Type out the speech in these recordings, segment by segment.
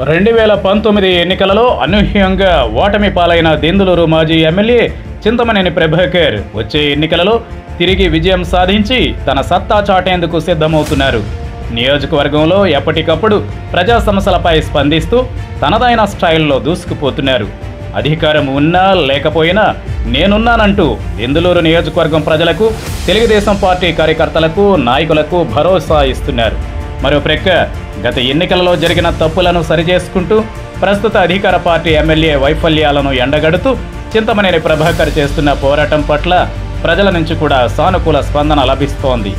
రెండు వేల పంతొమ్మిది ఎన్నికలలో అనూహ్యంగా ఓటమి పాలైన దెందులూరు మాజీ ఎమ్మెల్యే చింతమనేని ప్రభాకర్ వచ్చే ఎన్నికలలో తిరిగి విజయం సాధించి తన సత్తా చాటేందుకు సిద్ధమవుతున్నారు నియోజకవర్గంలో ఎప్పటికప్పుడు ప్రజా సమస్యలపై స్పందిస్తూ తనదైన స్టైల్లో దూసుకుపోతున్నారు అధికారం ఉన్నా లేకపోయినా నేనున్నానంటూ దెందులూరు నియోజకవర్గం ప్రజలకు తెలుగుదేశం పార్టీ కార్యకర్తలకు నాయకులకు భరోసా ఇస్తున్నారు మరో ప్రక్క గత ఎన్నికలలో జరిగిన తప్పులను సరిచేసుకుంటూ ప్రస్తుత అధికార పార్టీ ఎమ్మెల్యే వైఫల్యాలను ఎండగడుతూ చింతమనేని ప్రభాకర్ చేస్తున్న పోరాటం పట్ల ప్రజల నుంచి కూడా సానుకూల స్పందన లభిస్తోంది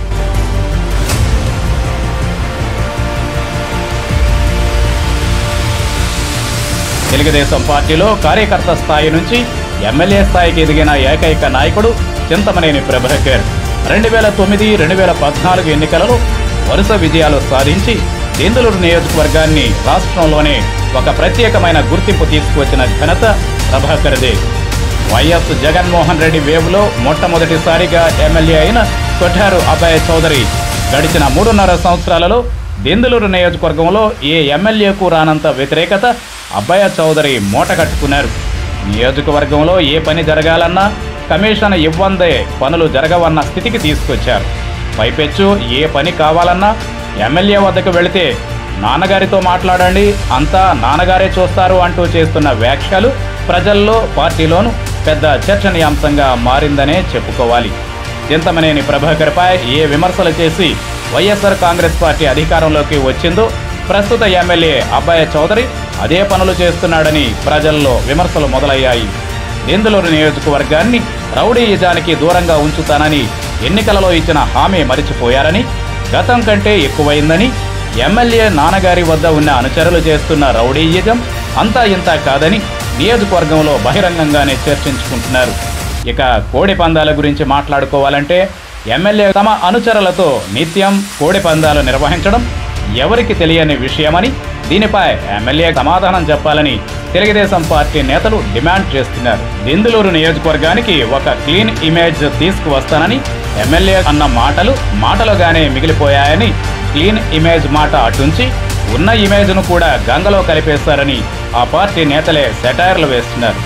తెలుగుదేశం పార్టీలో కార్యకర్త స్థాయి నుంచి ఎమ్మెల్యే స్థాయికి ఎదిగిన ఏకైక నాయకుడు చింతమనేని ప్రభాకర్ రెండు వేల తొమ్మిది రెండు వేల పద్నాలుగు ఎన్నికలలో వరుస విజయాలు సాధించి దెందులూరు నియోజకవర్గాన్ని రాష్ట్రంలోనే ఒక ప్రత్యేకమైన గుర్తింపు తీసుకువచ్చిన ఘనత ప్రభాకర్దే వైఎస్ జగన్మోహన్ రెడ్డి వేవ్లో మొట్టమొదటిసారిగా ఎమ్మెల్యే అయిన కొఠారు అభయ చౌదరి గడిచిన మూడున్నర సంవత్సరాలలో దెందులూరు నియోజకవర్గంలో ఏ ఎమ్మెల్యేకు రానంత వ్యతిరేకత అబ్బయ్య చౌదరి మూట కట్టుకున్నారు నియోజకవర్గంలో ఏ పని జరగాలన్నా కమిషన్ ఇవ్వందే పనులు జరగవన్న స్థితికి తీసుకొచ్చారు పైపెచ్చు ఏ పని కావాలన్నా ఎమ్మెల్యే వద్దకు వెళితే నాన్నగారితో మాట్లాడండి అంతా నాన్నగారే చూస్తారు అంటూ చేస్తున్న వ్యాఖ్యలు ప్రజల్లో పార్టీలోనూ పెద్ద చర్చనీయాంశంగా మారిందనే చెప్పుకోవాలి చింతమనేని ప్రభాకర్పై ఏ విమర్శలు చేసి వైఎస్ఆర్ కాంగ్రెస్ పార్టీ అధికారంలోకి వచ్చిందో ప్రస్తుత ఎమ్మెల్యే అబ్బాయ చౌదరి అదే పనులు చేస్తున్నాడని ప్రజల్లో విమర్శలు మొదలయ్యాయి దెందులూరు నియోజకవర్గాన్ని రౌడీయిజానికి దూరంగా ఉంచుతానని ఎన్నికలలో ఇచ్చిన హామీ మరిచిపోయారని గతం కంటే ఎక్కువైందని ఎమ్మెల్యే నాన్నగారి వద్ద ఉన్న అనుచరులు చేస్తున్న రౌడీయిజం అంతా ఇంతా కాదని నియోజకవర్గంలో బహిరంగంగానే చర్చించుకుంటున్నారు ఇక కోడి పందాల గురించి మాట్లాడుకోవాలంటే ఎమ్మెల్యే తమ అనుచరులతో నిత్యం కోడి పందాలు నిర్వహించడం ఎవరికి తెలియని విషయమని దీనిపై ఎమ్మెల్యే సమాధానం చెప్పాలని తెలుగుదేశం పార్టీ నేతలు డిమాండ్ చేస్తున్నారు దెందులూరు నియోజకవర్గానికి ఒక క్లీన్ ఇమేజ్ తీసుకువస్తానని ఎమ్మెల్యే అన్న మాటలు మాటలుగానే మిగిలిపోయాయని క్లీన్ ఇమేజ్ మాట అటుంచి ఉన్న ఇమేజ్ను కూడా గంగలో కలిపేస్తారని ఆ పార్టీ నేతలే సెటైర్లు వేస్తున్నారు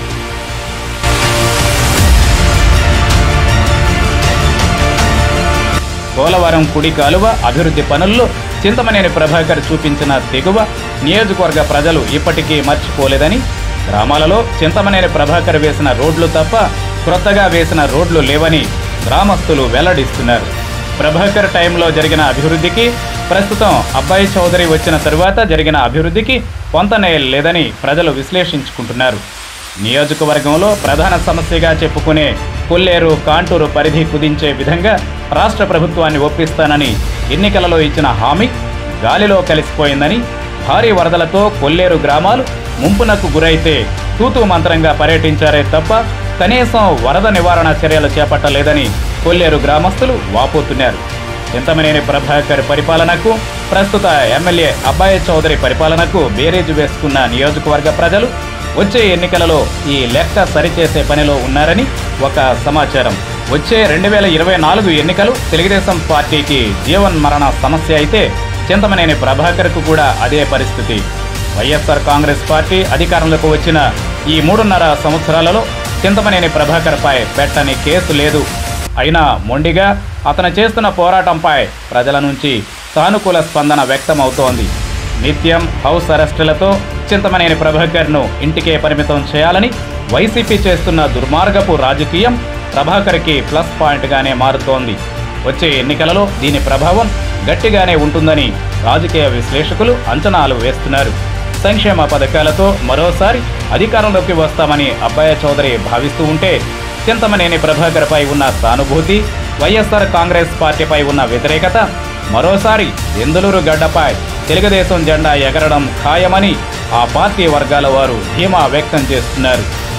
పోలవరం కుడి కాలువ అభివృద్ధి పనుల్లో చింతమనేని ప్రభాకర్ చూపించిన తెగువ నియోజకవర్గ ప్రజలు ఇప్పటికీ మర్చిపోలేదని గ్రామాలలో చింతమనేని ప్రభాకర్ వేసిన రోడ్లు తప్ప క్రొత్తగా వేసిన రోడ్లు లేవని గ్రామస్తులు వెల్లడిస్తున్నారు ప్రభాకర్ టైంలో జరిగిన అభివృద్ధికి ప్రస్తుతం అబ్బాయి చౌదరి వచ్చిన తరువాత జరిగిన అభివృద్ధికి పొంతనే లేదని ప్రజలు విశ్లేషించుకుంటున్నారు నియోజకవర్గంలో ప్రధాన సమస్యగా చెప్పుకునే కొల్లేరు కాంటూరు పరిధి కుదించే విధంగా రాష్ట్ర ప్రభుత్వాన్ని ఒప్పిస్తానని ఎన్నికలలో ఇచ్చిన హామీ గాలిలో కలిసిపోయిందని భారీ వరదలతో కొల్లేరు గ్రామాలు ముంపునకు గురైతే తూతూ మంత్రంగా పర్యటించారే తప్ప కనీసం వరద నివారణ చర్యలు చేపట్టలేదని కొల్లేరు గ్రామస్తులు వాపోతున్నారు చింతమనేని ప్రభాకర్ పరిపాలనకు ప్రస్తుత ఎమ్మెల్యే అబ్బాయి చౌదరి పరిపాలనకు బేరేజు వేసుకున్న నియోజకవర్గ ప్రజలు వచ్చే ఎన్నికలలో ఈ లెక్క సరిచేసే పనిలో ఉన్నారని ఒక సమాచారం వచ్చే రెండు వేల ఇరవై నాలుగు ఎన్నికలు తెలుగుదేశం పార్టీకి జీవన్ మరణ సమస్య అయితే చింతమనేని ప్రభాకర్కు కూడా అదే పరిస్థితి వైఎస్ఆర్ కాంగ్రెస్ పార్టీ అధికారంలోకి వచ్చిన ఈ మూడున్నర సంవత్సరాలలో చింతమనేని ప్రభాకర్పై పెట్టని కేసు లేదు అయినా మొండిగా అతను చేస్తున్న పోరాటంపై ప్రజల నుంచి సానుకూల స్పందన వ్యక్తమవుతోంది నిత్యం హౌస్ అరెస్టులతో చింతమనేని ప్రభాకర్ను ఇంటికే పరిమితం చేయాలని వైసీపీ చేస్తున్న దుర్మార్గపు రాజకీయం ప్రభాకర్కి ప్లస్ పాయింట్గానే మారుతోంది వచ్చే ఎన్నికలలో దీని ప్రభావం గట్టిగానే ఉంటుందని రాజకీయ విశ్లేషకులు అంచనాలు వేస్తున్నారు సంక్షేమ పథకాలతో మరోసారి అధికారంలోకి వస్తామని అబ్బాయ చౌదరి భావిస్తూ ఉంటే చింతమనేని ప్రభాకర్పై ఉన్న సానుభూతి వైఎస్ఆర్ కాంగ్రెస్ పార్టీపై ఉన్న వ్యతిరేకత మరోసారి దెందులూరు గడ్డపై తెలుగుదేశం జెండా ఎగరడం ఖాయమని ఆ పార్టీ వర్గాల వారు ధీమా వ్యక్తం చేస్తున్నారు